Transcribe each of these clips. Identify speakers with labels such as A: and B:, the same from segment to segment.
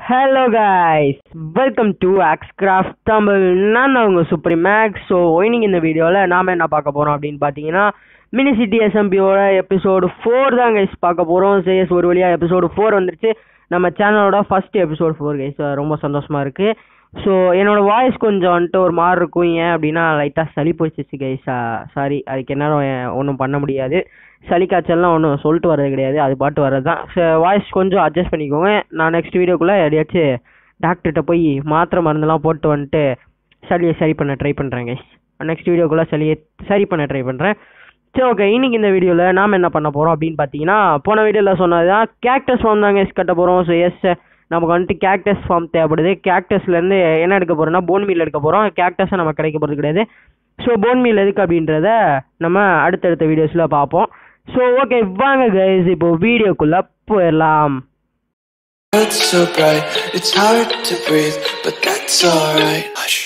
A: Hello guys welcome to Oxcraft Tamil நான் தான் உங்கள் சுப்ரீம் மேக்ஸ் ஸோ இன்னைக்கு இந்த வீடியோவில் நாம் என்ன பார்க்க போகிறோம் அப்படின்னு பார்த்தீங்கன்னா மினி சிட்டி எஸ்எம்பியோட எபிசோடு ஃபோர் தான் கைஸ் பார்க்க போகிறோம் சேஸ் ஒரு வழியாக எபிசோடு ஃபோர் வந்துருச்சு நம்ம சேனலோட ஃபர்ஸ்ட் எபிசோட் ஃபோர் கைஸ் ரொம்ப சந்தோஷமாக இருக்குது ஸோ என்னோட வாய்ஸ் கொஞ்சம் வந்துட்டு ஒரு மாதிரி இருக்கும் ஏன் அப்படின்னா லைட்டாக சளி போயிடுச்சு கைஸ் சாரி அதுக்கு என்னாலும் ஒன்றும் பண்ண முடியாது சளி காய்ச்சல்லாம் ஒன்றும் சொல்லிட்டு வர்றது கிடையாது அது பாட்டு வர்றது தான் வாய்ஸ் கொஞ்சம் அட்ஜஸ்ட் பண்ணிக்கோங்க நான் நெக்ஸ்ட் வீடியோக்குள்ளே எப்படியாச்சும் டாக்டர்கிட்ட போய் மாத்திரை மருந்தெல்லாம் போட்டு வந்துட்டு சளியை சரி பண்ண ட்ரை பண்ணுறேன் கைஸ் நெக்ஸ்ட் வீடியோக்குள்ளே சளியை சரி பண்ண ட்ரை பண்ணுறேன் சரி ஓகே இன்னைக்கு இந்த வீடியோவில் நாம் என்ன பண்ண போகிறோம் அப்படின்னு பார்த்தீங்கன்னா போன வீடியோவில் சொன்னது தான் கேக்டஸ் ஃபார்ம் தாங்க எஸ் கட்ட போகிறோம் ஸோ எஸ் நமக்கு வந்துட்டு கேக்டஸ் ஃபார்ம் தேவைப்படுது கேக்டஸ்லேருந்து என்ன எடுக்க போகிறோம்னா போன் மீல் எடுக்க போகிறோம் கேக்டஸை நம்ம கிடைக்க போகிறது கிடையாது ஸோ போன் மீல் எதுக்கு அப்படின்றத நம்ம அடுத்தடுத்த வீடியோஸில் பார்ப்போம் ஸோ ஓகே வாங்க கைஸ் இப்போ வீடியோக்குள்ளே போயிடலாம்
B: It's so bright, it's hard to breathe, but that's alright. Hush.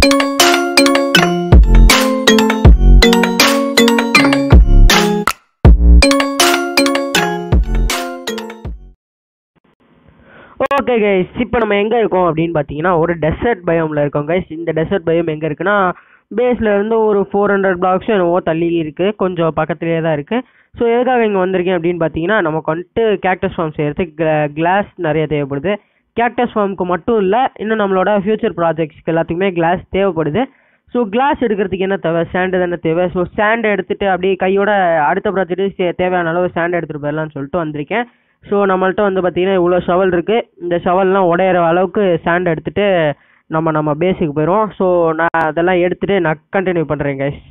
A: Okay guys இப்போ நம்ம எங்கே இருக்கோம் அப்படின்னு பார்த்தீங்கன்னா ஒரு டெசர்ட் பயோமில் இருக்கோம் கைஸ் இந்த டெசர்ட் பயோம் எங்கே இருக்குன்னா பேஸில் இருந்து ஒரு ஃபோர் ஹண்ட்ரட் பிளாக்ஸும் என்னவோ தள்ளி இருக்குது கொஞ்சம் பக்கத்துலேயே தான் இருக்குது ஸோ எதுக்காக இங்கே வந்திருக்கேன் அப்படின்னு பார்த்தீங்கன்னா நமக்கு வந்துட்டு கேக்டஸ் ஃபார்ம் செய்கிறதுக்கு கிளாஸ் நிறைய தேவைப்படுது கேக்டஸ் ஃபார்முக்கு மட்டும் இல்லை இன்னும் நம்மளோட ஃபியூச்சர் ப்ராஜெக்ட்ஸ்க்கு எல்லாத்துக்குமே கிளாஸ் தேவைப்படுது ஸோ கிளாஸ் எடுக்கிறதுக்கு என்ன தேவை சாண்டு தானே தேவை ஸோ சாண்ட் எடுத்துகிட்டு அப்படியே கையோட அடுத்த ப்ராஜெக்ட்டு தேவையான அளவு சாண்ட் எடுத்துகிட்டு போயிடலாம்னு சொல்லிட்டு வந்திருக்கேன் ஸோ நம்மள்ட்ட வந்து பார்த்தீங்கன்னா இவ்வளோ ஷவல் இருக்குது இந்த ஷவல்லாம் உடையிற அளவுக்கு சாண்ட் எடுத்துகிட்டு நம்ம நம்ம பேஸுக்கு போயிடுவோம் ஸோ நான் அதெல்லாம் எடுத்துகிட்டு நான் கண்டினியூ பண்ணுறேன் கைஸ்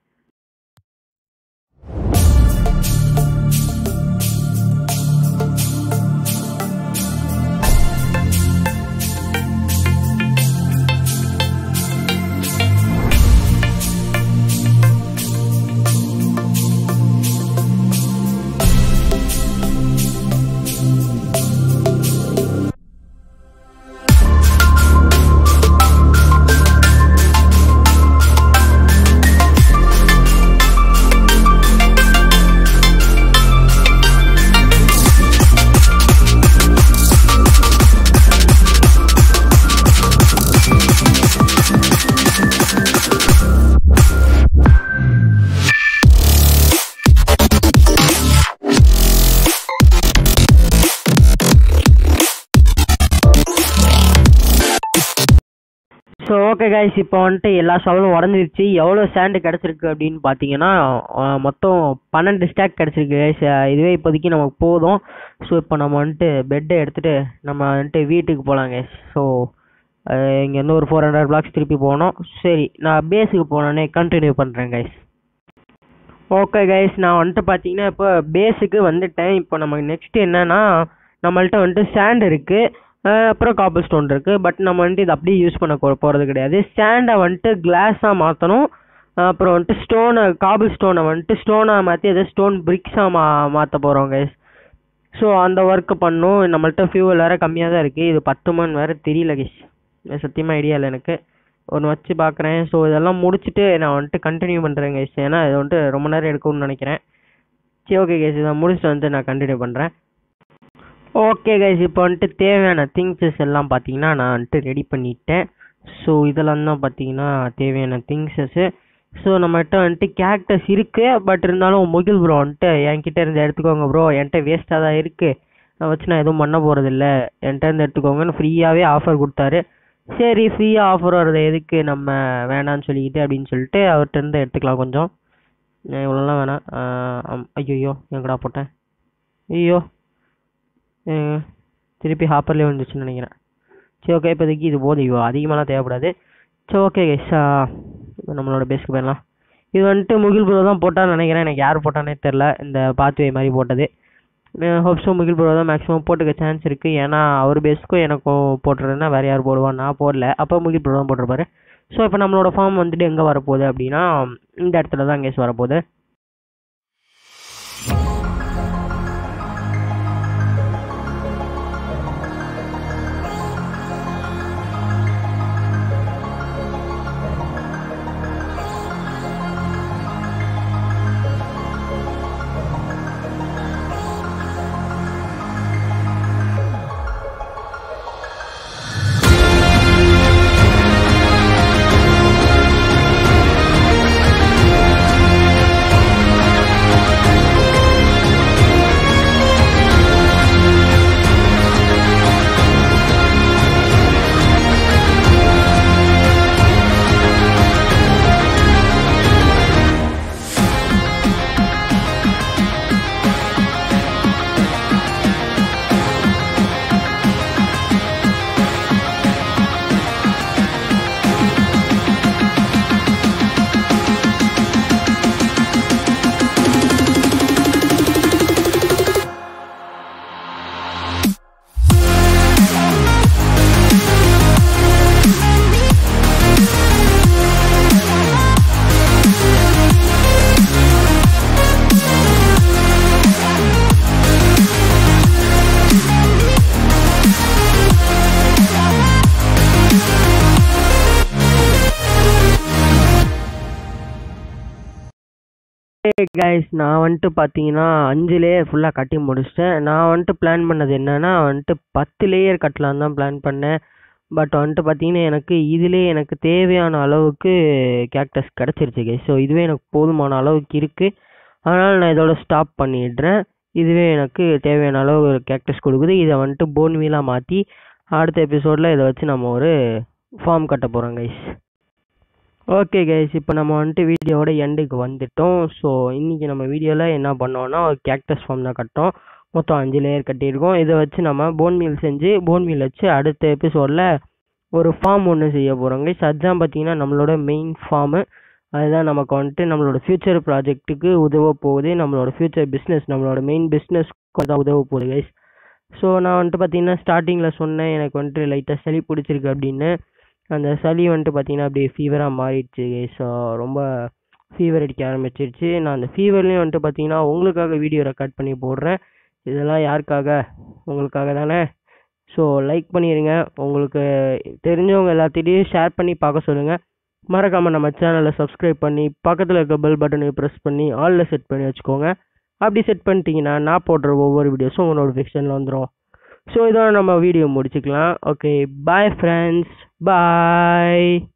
A: ஸோ ஓகே கைஸ் இப்போ வந்துட்டு எல்லா ஷவலும் உடஞ்சிருச்சு எவ்வளோ சேண்டு கிடச்சிருக்கு அப்படின்னு பார்த்தீங்கன்னா அஹ், மொத்தம் பன்னெண்டு ஸ்டாக் கிடச்சிருக்கு கைஸ் இதுவே இப்போதைக்கு நமக்கு போதும் ஸோ இப்போ நம்ம வந்துட்டு பெட்டை எடுத்துகிட்டு நம்ம வந்துட்டு வீட்டுக்கு போகலாம் கைஸ் ஸோ இங்கேருந்து ஒரு ஃபோர் ஹண்ட்ரட் பிளாக்ஸ் திருப்பி போகணும் சரி நான் பேஸுக்கு போனோடனே கண்டினியூ பண்ணுறேன் கைஸ் ஓகே கைஸ் நான் வந்துட்டு பார்த்தீங்கன்னா இப்போ பேஸுக்கு வந்துட்டேன் இப்போ நமக்கு நெக்ஸ்ட் என்னன்னா நம்மள்ட்ட வந்துட்டு சேண்ட் இருக்குது அப்புறம் காபிள் ஸ்டோன் இருக்குது பட் நம்ம வந்துட்டு இது அப்படியே யூஸ் பண்ண போ- போகிறது கிடையாது சேண்டை வந்துட்டு கிளாஸாக மாற்றணும் அப்புறம் வந்துட்டு ஸ்டோனை காபிள் ஸ்டோனை வந்துட்டு ஸ்டோனாக மாற்றி அதை ஸ்டோன் பிரிக்ஸாக மா மாற்ற போகிறோம் கைஸ் ஸோ அந்த ஒர்க்கு பண்ணும் நம்மள்ட்ட ஃபியூவல் வேறு கம்மியாக தான் இருக்குது இது பத்து மணி வேறு தெரியல கைஸ் சத்தியமாக ஐடியா இல்லை எனக்கு ஒன்று வச்சு பார்க்குறேன் ஸோ இதெல்லாம் முடிச்சுட்டு நான் வந்துட்டு கண்டினியூ பண்ணுறேன் கைஸ் ஏன்னா இது வந்துட்டு ரொம்ப நேரம் எடுக்கும்னு நினைக்கிறேன் சரி ஓகே கைஸ் இதை முடிச்சுட்டு வந்துட்டு நான் கண்டினியூ பண்ணுறேன் ஓகே கைஸ் இப்போ வந்துட்டு தேவையான திங்ஸஸ் எல்லாம் பார்த்தீங்கன்னா நான் வந்துட்டு ரெடி பண்ணிட்டேன் ஸோ இதெல்லாம் தான் பார்த்தீங்கன்னா தேவையான திங்ஸஸ்ஸு ஸோ நம்மகிட்ட வந்துட்டு கேக்டஸ் இருக்குது பட் இருந்தாலும் முகில் ப்ரோ வந்துட்டு என்கிட்ட இருந்து எடுத்துக்கோங்க ப்ரோ என்கிட்ட வேஸ்ட்டாக தான் இருக்குது அதை வச்சு நான் எதுவும் பண்ண போகிறதில்ல என்கிட்ட இருந்து எடுத்துக்கோங்கன்னு ஃப்ரீயாகவே ஆஃபர் கொடுத்தாரு சரி ஃப்ரீயாக ஆஃபர் வர்றது எதுக்கு நம்ம வேணான்னு சொல்லிக்கிட்டு அப்படின்னு சொல்லிட்டு அவர்கிட்ட இருந்து எடுத்துக்கலாம் கொஞ்சம் அஹ் இவ்வளோலாம் வேணாம் ஐயோ எங்கடா போட்டேன் ஐயோ அஹ் திருப்பி ஹாப்பர்லேயே வந்துச்சுன்னு நினைக்கிறேன் சரி ஓகே இப்போதைக்கு இது போதும் இவ்வளோ அதிகமாகலாம் தேவைப்படாது சரி ஓகே கைஸ் நம்மளோட பேஸ்க்கு போயிடலாம் இது வந்துட்டு முகில் ப்ரோ தான் போட்டான்னு நினைக்கிறேன் எனக்கு யார் போட்டானே தெரில இந்த பாத்வே மாதிரி போட்டது ஹோப்ஸோ முகில் ப்ரோ தான் மேக்ஸிமம் போட்டுக்க சான்ஸ் இருக்குது ஏன்னா அவர் பேஸ்க்கும் எனக்கும் போட்டுறதுன்னா வேறு யார் போடுவா நான் போடல அப்போ முகில் ப்ரோ தான் போட்டிருப்பாரு ஸோ இப்போ நம்மளோட ஃபார்ம் வந்துட்டு எங்கே வரப்போகுது அப்படின்னா இந்த இடத்துல தான் கேஸ் வரப்போகுது ஓகே கைஸ் நான் வந்துட்டு பார்த்தீங்கன்னா அஞ்சு லேயர் ஃபுல்லாக கட்டி முடிச்சிட்டேன் நான் வந்துட்டு பிளான் பண்ணது என்னன்னா வந்துட்டு பத்து லேயர் கட்டலாம் தான் பிளான் பண்ணேன் பட் வந்துட்டு பார்த்தீங்கன்னா எனக்கு இதுலேயே எனக்கு தேவையான அளவுக்கு கேக்டஸ் கிடச்சிருச்சு கைஸ் ஸோ இதுவே எனக்கு போதுமான அளவுக்கு இருக்குது அதனால் நான் இதோட ஸ்டாப் பண்ணிடுறேன் இதுவே எனக்கு தேவையான அளவு கேக்டஸ் கொடுக்குது இதை வந்துட்டு போன் வீலாக மாற்றி அடுத்த எபிசோடில் இதை வச்சு நம்ம ஒரு ஃபார்ம் கட்ட போகிறோம் கைஸ் ஓகே கைஸ் இப்போ நம்ம வந்துட்டு வீடியோவோட எண்டுக்கு வந்துட்டோம் ஸோ இன்றைக்கி நம்ம வீடியோவில் என்ன பண்ணோம்னா ஒரு கேக்டஸ் ஃபார்ம் தான் கட்டோம் மொத்தம் அஞ்சு லேயர் கட்டியிருக்கோம் இதை வச்சு நம்ம போன் மீல் செஞ்சு போன் மீல் வச்சு அடுத்த எபிசோடில் ஒரு ஃபார்ம் ஒன்று செய்ய போகிறோம் கைஸ் அதுதான் பார்த்தீங்கன்னா நம்மளோட மெயின் ஃபார்மு அதுதான் நமக்கு வந்துட்டு நம்மளோட ஃப்யூச்சர் ப்ராஜெக்ட்டுக்கு உதவ போகுது நம்மளோட ஃப்யூச்சர் பிஸ்னஸ் நம்மளோட மெயின் பிஸ்னஸ்க்கு தான் உதவ போகுது கைஸ் ஸோ நான் வந்துட்டு பார்த்தீங்கன்னா ஸ்டார்டிங்கில் சொன்னேன் எனக்கு வந்துட்டு லைட்டாக சளி பிடிச்சிருக்கு அப்படின்னு அந்த சளி வந்துட்டு பார்த்தீங்கன்னா அப்படியே ஃபீவராக மாறிடுச்சு ஸோ ரொம்ப ஃபீவர் அடிக்க ஆரம்பிச்சிருச்சு நான் அந்த ஃபீவர்லேயும் வந்துட்டு பார்த்தீங்கன்னா உங்களுக்காக வீடியோ ரெக்கார்ட் பண்ணி போடுறேன் இதெல்லாம் யாருக்காக உங்களுக்காக தானே ஸோ லைக் பண்ணிடுங்க உங்களுக்கு தெரிஞ்சவங்க எல்லாத்திட்டையும் ஷேர் பண்ணி பார்க்க சொல்லுங்கள் மறக்காமல் நம்ம சேனலை சப்ஸ்கிரைப் பண்ணி பக்கத்தில் இருக்க பெல் பட்டனை ப்ரெஸ் பண்ணி ஆலில் செட் பண்ணி வச்சுக்கோங்க அப்படி செட் பண்ணிட்டீங்கன்னா நான் போடுற ஒவ்வொரு வீடியோஸும் உங்கள் நோட்டிஃபிகேஷனில் வந்துடும் ஸோ இதோட நம்ம வீடியோ முடிச்சுக்கலாம் ஓகே பாய் ஃப்ரெண்ட்ஸ் பாய்